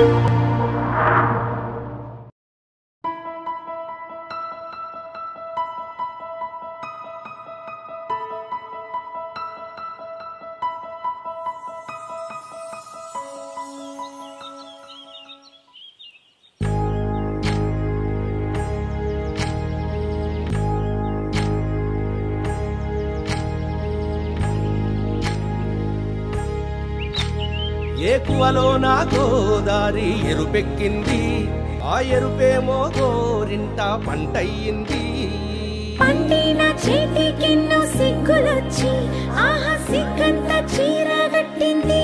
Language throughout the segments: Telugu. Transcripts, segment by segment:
ఏకువలో నా గోదారి ఎరుపెక్కింది ఆ ఎరుపేమో గోరింట పంటయ్యింది పండిన చేతికెన్నో సిగ్గులొచ్చి ఆహా సిగ్గంత చీర కట్టింది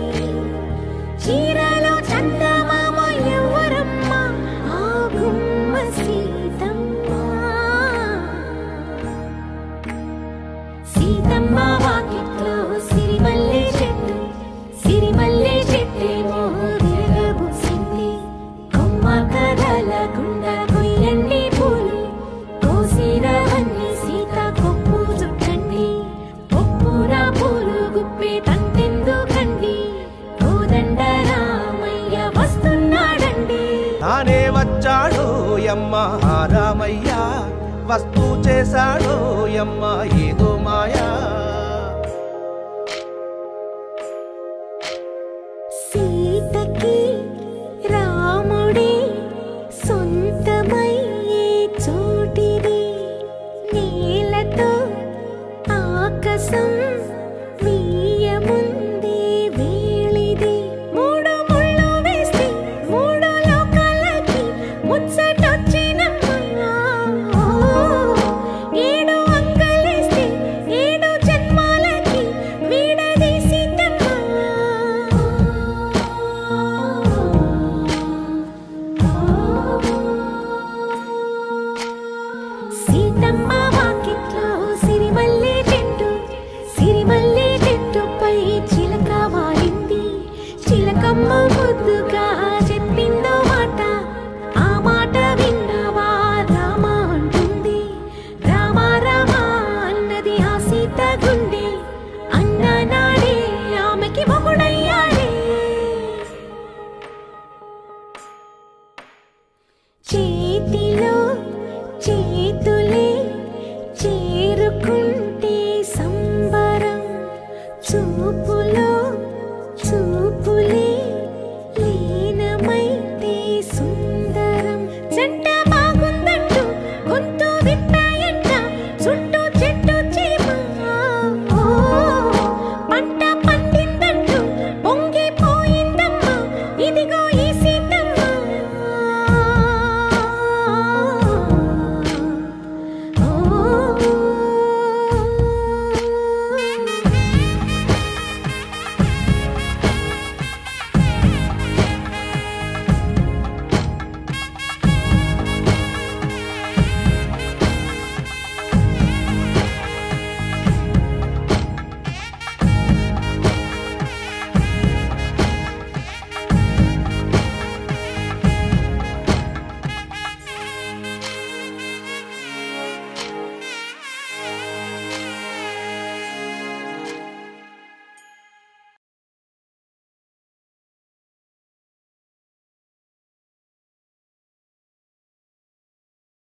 చీరలో చందమామ ఎవరమ్మ ఆ గుమ్మ సీతమ్మ సీతమ్మ వాకిట్లో సిరిమల్లె చెట్టు సిరిమల్లె చెట్టేమో విరగబూసింది కొమ్మ కదలకుండా కొయ్యండి పూలు కోసిరవన్నీ సీత కొప్పు చుట్టండి ఒప్పున పూలు గుప్పే తంతెందుకండి కోదండ రామయ్య వస్తున్నాడండి తానే వచ్చాడో యమ్మ ఆ రామయ్య వస్తూ చేశాడో యమ్మ ఏదో మాయా సీతకి రాముడే సొంతమయ్యే చోటిది నేలతో ఆకాశం వీయముందే వేళిది మూడు ముళ్ళు వేస్తే మూడు లోకాలకి ముచ్చటొచ్చినమ్మా ఏడు అంకలేస్తే ఏడు జన్మాలకి వీడదీసి సీతమ్మ వాకిట్లో సిరిమల్లె చెట్టు సిరిమల్లె చెట్టుపై చిలక వాలింది చిలకమ్మ ముద్దుగా చెప్పిందో మాట ఆ మాట విన్నవా రామ అంటుంది రామ రామ అన్నది ఆ సీత గుండె అన్న నాడే ఆమెకి మొగుడయ్యాడే చేతిలో చేతులే చేరుకుంటే సంబరం చూ